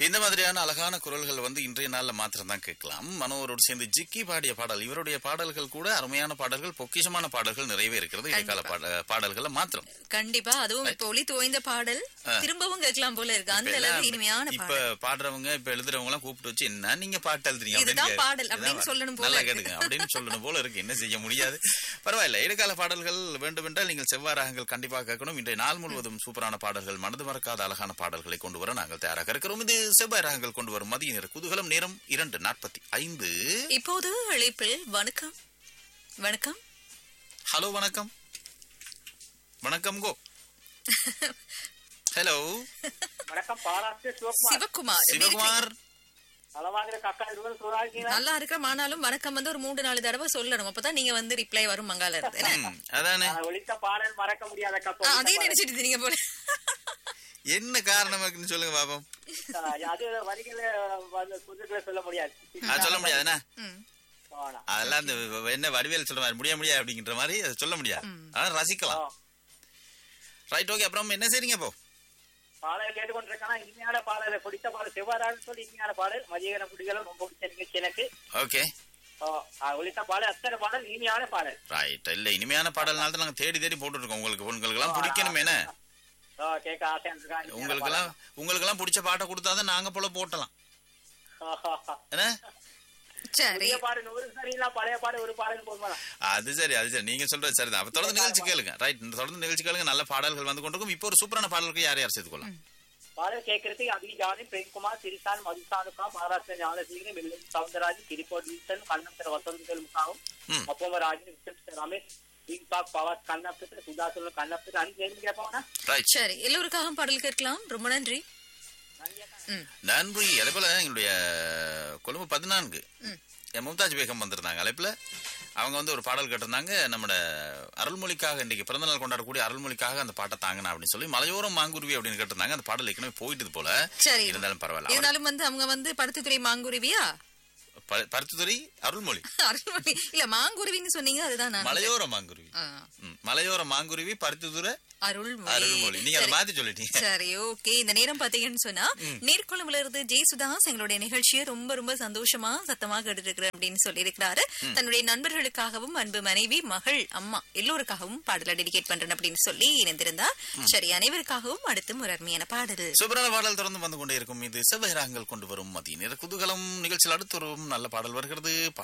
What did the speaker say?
இந்த மாதிரியான அழகான குரல்கள் வந்து இன்றைய நாள்ல மாத்திரம் தான் கேட்கலாம் மனோரோடு சேர்ந்து ஜிக்கி பாடிய பாடல் இவருடைய பாடல்கள் கூட அருமையான பாடல்கள் பொக்கிஷமான பாடல்கள் நிறையவே இருக்கிறது இடைக்கால பாட- பாடல்கள்ல மாத்திரம் கண்டிப்பா அதுவும் இப்ப ஒளி துவைந்த பாடல் திரும்பவும் கேட்கலாம் போல இருக்கு அந்த இப்ப அளவு எல்லாம் இனிமையான இப்ப பாடல் பாடுறவங்க இப்ப எழுதுறவங்க எல்லாம் கூப்பிட்டு வச்சு என்ன நீங்க பாட்டு எழுதுறீங்க அப்படின்னு இதுதான் கேட்க- பாடல் அப்படின்னு இதான் சொல்லணும் போல நல்லா இருக்கு. கேட்டுங்க அப்படின்னு சொல்லணும் போல இருக்கு என்ன செய்ய முடியாது பரவாயில்ல இடைக்கால பாடல்கள் வேண்டுமென்றால் நீங்கள் செவ்வாறாகங்கள் கண்டிப்பாக கேட்கணும் இன்றைய நாள் முழுவதும் சூப்பரான பாடல்கள் மனது மறக்காத அழகான பாடல்களை கொண்டு வர நாங்கள் தயாராக இருக்கிறோம் இது செவ்வாய் ராகங்கள் கொண்டு வரும் மதிய நேர குதூகலம் நேரம் இரண்டு நாற்பத்தி ஐந்து இப்போது அழைப்பில் வணக்கம் வணக்கம் ஹலோ வணக்கம் வணக்கம் கோ ஹலோ வணக்கம் பாராட்டு சிவகுமார் சிவகுமார் எப்படி சிவகுமார் நலவாங்கிற அக்கா இருபது சூறாக்கீங்களா நல்லா இருக்கிற ஆனாலும் வணக்கம் வந்து ஒரு மூன்று நாலு தடவை சொல்லணும் அப்பதான் நீங்க வந்து ரிப்ளை வரும் மங்கால இருந்து என்ன? ம், அதானே ஒழித்த பாடல் மறக்க முடியாத ஆ, அக்கா அதே நினைச்சிட்டு இருந்தீங்க போல என்ன காரணம் இருக்குன்னு சொல்லுங்க பாப்போம் அது வரிகளை வந்து புதுக்களை சொல்ல முடியாது அது சொல்ல முடியாது என்ன ம். ஆனா. அதெல்லாம் அந்த என்ன வடிவேல் சொல்ற மாதிரி முடிய முடியாது அப்படிங்கிற மாதிரி அதை சொல்ல முடியாது ஆனா ரசிக்கலாம் ஆ. ரைட் ஓகே அப்புறம் என்ன செய்றீங்க இப்போ பாடல் கேட்டுக்கொண்டிருக்கானா இனிமையான பாடலை பிடித்த பாடல் செவ்வாறான்னு சொல்லி இனிமையான பாடல் மதியகன குடிகளும் ரொம்ப பிடிச்ச நிகழ்ச்சி எனக்கு ஓகே ஆ, ஆ, ஒழித்த பாடல் அத்தனை பாடல் இனிமையான பாடல் ரைட் இல்ல இனிமையான பாடல்னால தான் நாங்க தேடி தேடி போட்டுட்டு இருக்கோம் உங்களுக்கு உங்களுக்கு எல்லாம் பிடிக்கணுமே என்ன ஆ, கேட்க ஆசையா இருக்கா இனிமையான உங்களுக்கு எல்லாம் உங்களுக்கு எல்லாம் பிடிச்ச பாட்டை கொடுத்தாதான் நாங்க போல போட்டலாம் பாடல். என்ன சரி புதிய பாடல் ஒரு சரியில்ல பழைய பாடல் ஒரு பாடல் போதுமா அது சரி அது சரி நீங்க சொல்றது சரிதான் அப்ப தொடர்ந்து நிகழ்ச்சி கேளுங்க ரைட் தொடர்ந்து நிகழ்ச்சி கேளுங்க நல்ல பாடல்கள் வந்து கொண்டிருக்கும் இப்போ ஒரு சூப்பரான பாடலுக்கு யார் யார் சேர்த்துக்கொள்ளலாம் பாடல் கேட்கறதுக்கு அபிஜானி பிரேம்குமார் சிறிசான் மதுசானுக்கா மகாராஷ்டிர ஞானசீகரன் மில்லன் சவுந்தரராஜ் கிரிபோட் வில்சன் கண்ணப்தர் வசந்தலுக்காகவும் ம். அப்போமராஜன் விசப்தர் ரமேஷ் தீபாக் பவாஸ் கண்ணப்தர் சுதாசுரன் கண்ணப்தர் அஞ்சு கேள்வி கேட்பாங்கன்னா ரைட் சரி எல்லோருக்காகவும் பாடல் கேட்கலாம் ரொம்ப நன்றி ம். நன்றி அதே போல எங்களுடைய கொழும்பு பதினான்கு என் மும்தாஜ் பேகம் வந்திருந்தாங்க அழைப்புல அவங்க வந்து ஒரு பாடல் கேட்டிருந்தாங்க நம்மட அருள்மொழிக்காக இன்றைக்கு பிறந்தநாள் கொண்டாடக்கூடிய அருள்மொழிக்காக அந்த பாட்டை தாங்கணும் அப்படின்னு சொல்லி மலையோரம் மாங்குருவி அப்படின்னு கேட்டிருந்தாங்க அந்த பாடல் ஏற்கனவே போயிட்டது போல சரி இருந்தாலும் பரவாயில்ல இருந்தாலும் வந்து அவங்க வந்து பருத்தித்துறை மாங்குருவியா ப- பருத்தித்துறை அருள்மொழி அருள்மொழி இல்ல மாங்குருவின்னு சொன்னீங்க அதுதான் நான் மலையோர மாங்குருவி ஆ, ம், மலையோர மாங்குருவி பருத்தித்துறை அருள்மொழி அருள்மொழி நீங்க அதை சரி. மாத்தி சொல்லிட்டீங்க சரி ஓகே இந்த நேரம் பாத்தீங்கன்னு சொன்னா நேர்கொழும்புல இருந்து ஜெயசுதாஸ் எங்களுடைய நிகழ்ச்சியை ரொம்ப ரொம்ப சந்தோஷமா சத்தமா கேட்டு அப்படின்னு சொல்லி இருக்கிறாரு தன்னுடைய நண்பர்களுக்காகவும் அன்பு மனைவி மகள் அம்மா எல்லோருக்காகவும் பாடலை டெடிகேட் பண்றேன் அப்படின்னு சொல்லி இணைந்திருந்தார் சரி அனைவருக்காகவும் அடுத்து ஒரு அருமையான பாடல் சூப்பரான பாடல் தொடர்ந்து வந்து கொண்டே இருக்கும் இது செவ்வாய் ராகங்கள் கொண்டு வரும் மதிய நேர குதூகலம் நிகழ்ச்சியில் அடுத்து ஒரு நல்ல பாடல் வருகிறது